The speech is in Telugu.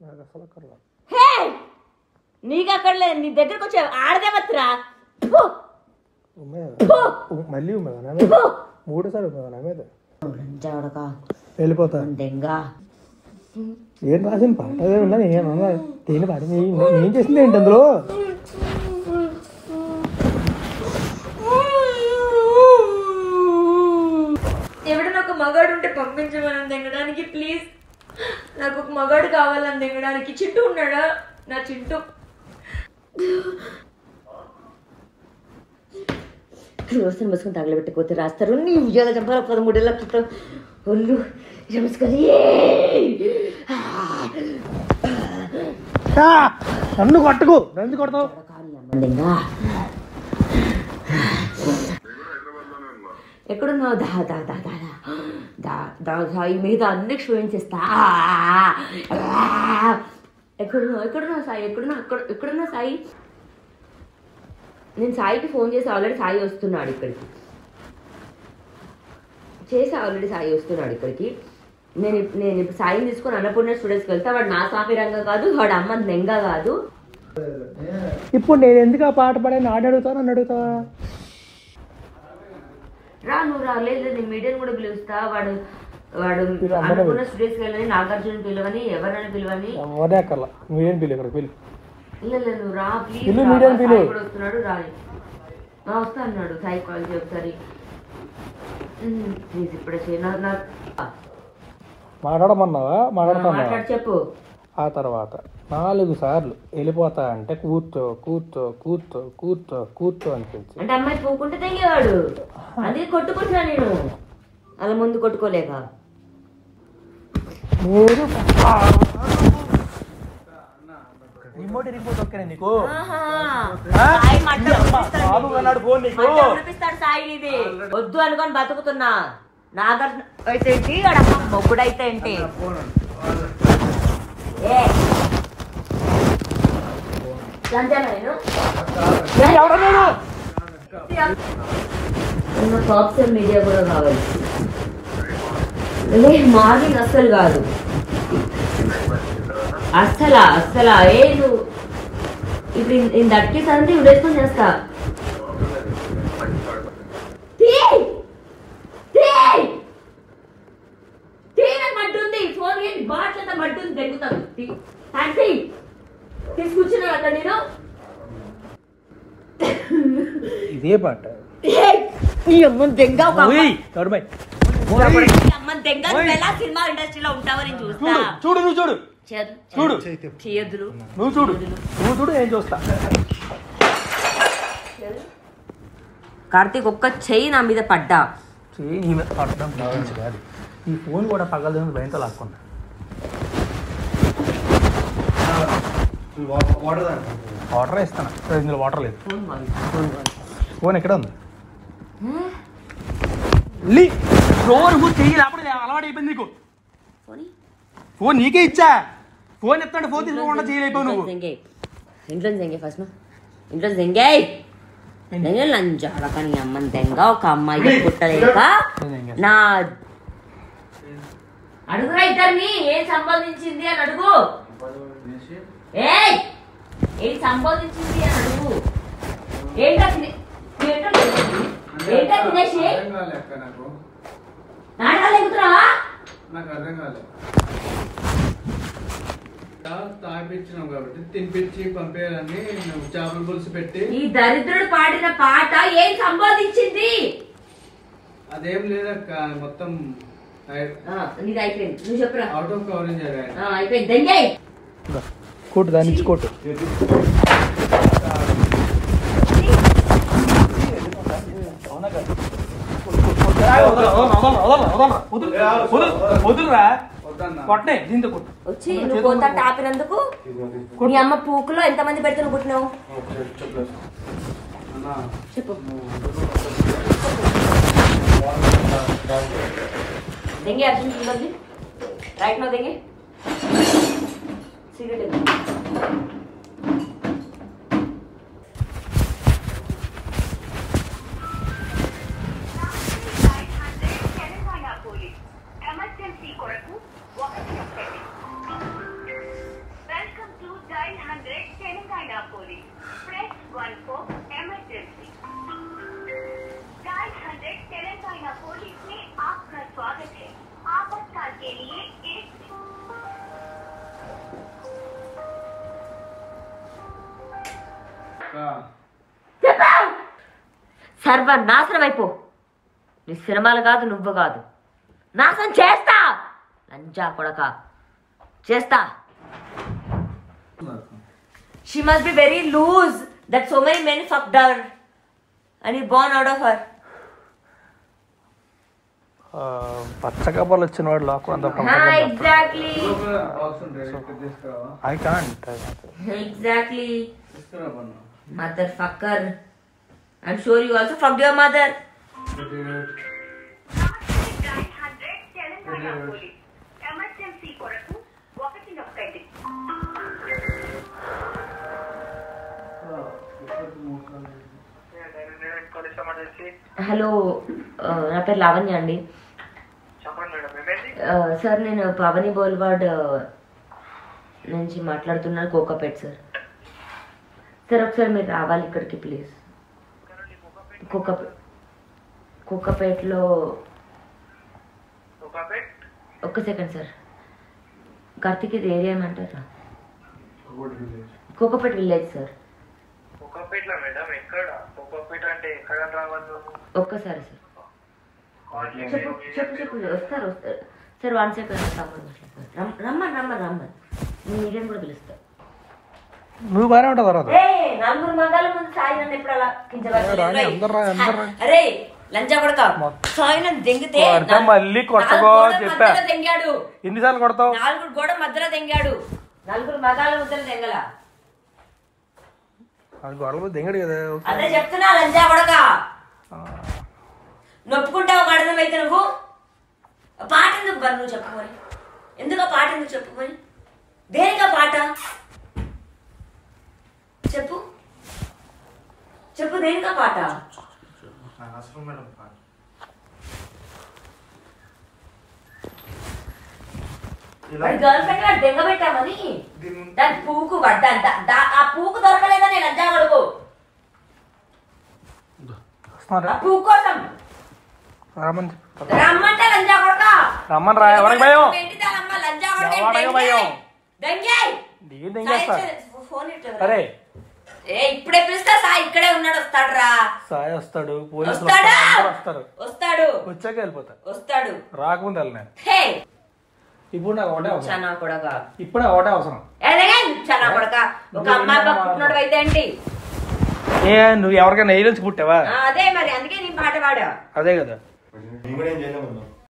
నాకు అసలు అక్కర్లా హే నీకు అక్కడ లేదు నీ దగ్గరకు వచ్చే ఆడదేవత్రా ఉమ్మేదా ఉ- మళ్ళీ ఉమ్మేదా నా మీద మూడోసారి ఉమ్మేదా నా మీద చవడక వెళ్ళిపోతా దెంగా ఏం రాసిన పాట అదే ఉన్నా ఏమన్నా దేని పాట నీ- నీ- ఏం చేసింది ఏంటి అందులో ఎవడన్నా ఒక మగాడు ఉంటే పంపించమని తెగడానికి ప్లీజ్ నాకు ఒక మగాడు కావాలని తెగడానికి చింటూ ఉన్నాడా నా చింటూ రోజుని మూసుకొని తగలబెట్టుకోతే రాస్తారు నీ ఉద్యోగ చంపాల పదమూడేళ్ళ క్రితం ఒళ్ళు నమస్కారం ఆ! నన్ను కొట్టకు నన్ను ఎందుకు కొడతావు ఎక్కడున్నావు దా దా దా దా దా. దా దా దా ఈ మీద అన్ని క్షోభించేస్తా ఎక్కడున్నావు ఎక్కడున్నావు సాయి ఎక్కడున్నా ఎక్కడ ఎక్కడున్నా సాయి నేను సాయికి ఫోన్ చేసి ఆల్రెడీ సాయి వస్తున్నాడు ఇక్కడికి చేసి ఆల్రెడీ సాయి వస్తున్నాడు ఇక్కడికి నేను ఇప్- నేను ఇప్పుడు సాయిని తీసుకొని అన్నపూర్ణ స్టూడెంట్స్కి వెళ్తా వాడు నా సాఫీ రంగ కాదు వాడు అమ్మ నెంగ కాదు ఇప్పుడు నేను ఎందుకు ఆ పాట పాడాను ఆడ అడుగుతాను నన్ను అడుగుతావా రా నువ్వు రా లేదు లేదు, నేను మీడియం కూడా పిలుస్తా వాడు వాడు మీరు అమ్మనే అన్నపూర్ణ స్టూడెంట్స్కి వెళ్ళని నాగార్జున పిలవని ఎవరైనా పిలవని ఎవరే అక్కర్లా మీరేం పిల్లి ఇక్కడ పిల్లి ಇಲ್ಲ ಇಲ್ಲ నువ్వు రా ప్లీజ్ పిలు, medium పిలు. కూడా వస్తున్నాడు రా ఆ, వస్తా అన్నాడు సాయి కాల్ చేయి ఒకసారి ప్లీజ్ ఇప్పుడే చేయి నా నా ఆ, మాట్లాడమన్నావా మాట్లాడుతున్నావా మాట్లాడి చెప్పు ఆ తర్వాత నాలుగు సార్లు వెళ్ళిపోతా అంటే కూర్చో కూర్చో కూర్చో కూర్చో కూర్చో అనిపించి అంటే అమ్మాయి పోకుంటే తెంగేవాడు అందుకే కొట్టుకుంటున్నా నేను అలా ముందు కొట్టుకోలేక నేను రిమోట్ రిమోట్ ఓకేనా నీకు ఆహా. ఆ? సాయి మట్ట ఈ అమ్మ, ఉడిపిస్తాడు బాబు నీది. అన్నాడు ఫోన్ నీకు. మట్ట ఉడిపిస్తాడు సాయి నీది వద్దు అనుకొని బతుకుతున్నా నాగార్జున అయితే ఏంటి అడమ్మ మొగ్గుడైతే ఏంటి ఏ అంతేనా నేను ఉన్న టాప్స్ మీడియా కూడా కావాలి లే మార్నింగ్ అస్సలు కాదు అస్సలా అస్సలా ఏ నువ్వు ఇప్పుడు నేను దట్కి సంతి ఉడేసుకొని చేస్తా తీయ్! తీయ్! తీయ్, నాకు మడ్డు ఉంది ఫోన్ ఏంటి బాట్లంతా మడ్డు ఉంది తెగుతాను టాక్సీ తీసుకొచ్చినా అక్కడ నేను ఇదే పాట ఏయ్! ఈ అమ్మని దెంగ ఒక అమ్మ- ఓయ్, నడుమై. ఈ అమ్మని దెంగ నువ్వు ఓయ్. ఎలా సినిమా ఇండస్ట్రీలో ఉంటావో నేను చూస్తా చూడు చూడు నువ్వు చూడు చేయదు చూడు చేయొద్దులు నువ్వు చూడు నువ్వు చూడు నేను చూస్తా కార్తీక్ ఒక్క చెయ్యి నా మీద పడ్డా చెయ్యి నీ మీద పడడం బాగుంది కాదు ఈ ఫోన్ కూడా పగలదని భయంతో లాక్కున్నా వాటర్ ఇస్తాను ఇందులో వాటర్ లేదు ఫోన్ వాడు. ఫోన్ ఎక్కడ ఉంది లీ రోజు నువ్వు చెయ్యి లేకపోతే నేను అలవాటు అయిపోయింది నీకు ఫోని? ఫోన్ నీకే ఇచ్చా ఫోన్ చెప్తాంటే ఫోన్ తీసుకోకుండా చేయలేకపోయావు నువ్వు ఇంట్లో జంగే ఇంట్లో జంగే ఫస్ట్ నువ్వు ఇంట్లో జంగే నేను లంజాడ కానీ అమ్మని దెంగ ఒక అమ్మాయి పుట్టలేక నా అడుగురా ఇద్దరిని ఏం సంపాదించింది అని అడుగు ఏయ్ ఏం సంపాదించింది అని అడుగు ఏంటా తినే- ఏంటా తినేసి? ఏంటా తినేసి నాకు నాటకాలు ఎక్కుతున్నావా అర్థం కాలేదు తాగిపించినాం కాబట్టి తినిపించి పంపేయాలని నువ్వు చేపల పులుసు పెట్టి ఈ దరిద్రుడు పాడిన పాట ఏం సంపాదించింది అదేం లేదక్క మొత్తం ఆ, నీది అయిపోయింది నువ్వు చెప్పురా అవుట్ ఆఫ్ కవరేజ్ అయ్యాయి ఆ, అయిపోయింది దెంగే కోటు దాని ఇచ్చి కోటు వదులురా వద్దన్నా కొట్టనే దీంతో కొట్టు వచ్చి నువ్వు పోతా టాపినందుకు నీ అమ్మ పూకులో ఎంతమంది పెడితే నువ్వు పుట్టినావు అన్నా చెప్పు దెంగే అర్జున్ చూడండి రైట్ నో దెంగే సిగరెట్ తెలంగాణ పోలీస్ ఎమర్జెన్సీ కొరకు ఒకటి నొక్కండి Telangana police press one for emergency. Dial hundred Telangana police में आपका स्वागत है आपातकाल के लिए एक సర్వ నాశనం అయిపో నీ సినిమాలు కాదు నువ్వు కాదు నాశనం చేస్తా లంజా కొడక చేస్తా she must be very loose that so many many fucked her and he born out of her పచ్చకప్పలు వచ్చిన వాడు లోకం అంతా ఎగ్జాక్ట్లీ బాక్స్ ఉంటాయి ఇక్కడ తీసుకురావా ఐ కాంట్ ఎగ్జాక్ట్లీ తీసుకురా పన్ను mother fucker I'm sure you also fuck your mother dial hundred Telangana police emergency కొరకు ఒకటి నొక్కండి హలో నా పేరు లావణ్య అండి ఆ, సార్ నేను పవని బోల్వాడ్ ఆ, నుంచి మాట్లాడుతున్నాను కోకాపేట్ సార్ సార్ ఒకసారి మీరు రావాలి ఇక్కడికి ప్లీజ్ కోకాపేట్ కోకాపేట్లో ఒక్క సెకండ్ సార్ కార్తీక్ ఇది ఏరియా ఏమంటారా కోకాపేట్ విలేజ్ సార్ ఒక్కపేట్ల మేడం ఎక్కడ ఒక్కపేట అంటే ఎక్కడ రావాలి ఒక్కసారి సార్ చెప్పు చెప్పు చెప్పు వస్తారు వస్తారు సార్ వన్ సెకండ్ తమ్ముడు మాట్లాడతారు రమ్- రమ్మని రమ్మని రమ్మని నేను మీడియం కూడా పిలుస్తా నువ్వు బాగానే ఉంటావు తర్వాత ఏ నలుగురు మగాల ముందు సాయి నన్ను ఎప్పుడు అలా కించపరచలేదు. రాని, రేయ్, అందరు రా, అందరు రా. అరే లంచా కొడక సాయి నన్ను దెంగితే కొడతా, నా- మళ్ళీ కొట్టకో నాలుగు గోడల చెప్పా. మధ్యలో దెంగాడు ఎన్నిసార్లు కొడతావు నాలుగు గోడ మధ్యలో దెంగాడు నలుగురు మగాల మధ్యలో దెంగల అది గొడవ మీద దిగడు కదా అదే చెప్తున్నా లంచా కొడక నొప్పుకుంటావు ఒక అర్థమైతే నువ్వు ఆ పాట ఎందుకు బర్ నువ్వు చెప్పుకొని ఎందుకు ఆ పాట ఎందుకు చెప్పుకొని దేనికా పాట చెప్పు చెప్పు దేనికా పాట అవసరం మేడం వాడి గర్ల్ ఫ్రెండ్ వాడు దెంగ పెట్టామని దీని ముందు దాని పూకు పడ్డా ఆ పూకు దొరకలేదని లంచా కొడుకు వస్తున్నారా ఆ పూకు కోసం రమ్మని చెప్పు. రమ్మంటే లంచా కొడక రమ్మని రా ఎవరికి భయం ఏంటిదానమ్మా లంచా కొడక ఎవరికి భయం? దెంగాయ్ దిగి దింగేస్తా ఫోన్ ఇట్లా అరే ఏ ఇప్పుడే పిలుస్తా సా ఇక్కడే ఉన్నాడు వస్తాడు రా సాయి వస్తాడు పోలీసులు వస్తాడా వస్తారు అందరూ వస్తారు వస్తాడు వచ్చాక వెళ్ళిపోతా వస్తాడు రాకముందు వెళ్ళినాను హే ఇప్పుడు నాకు ఒకటే అవసరం చనా కొడక ఇప్పుడు ఒకటే అవసరం ఎలాగే చనా కొడక ఒక అమ్మాయి పట్టుకున్నాడు అయితే ఏంటి ఏ నువ్వు ఎవరికైనా నెయ్యి నుంచి పుట్టావా ఆ, అదే మరి అందుకే నీ పాట పాడా అదే కదా నేను కూడా ఏం చేయలేము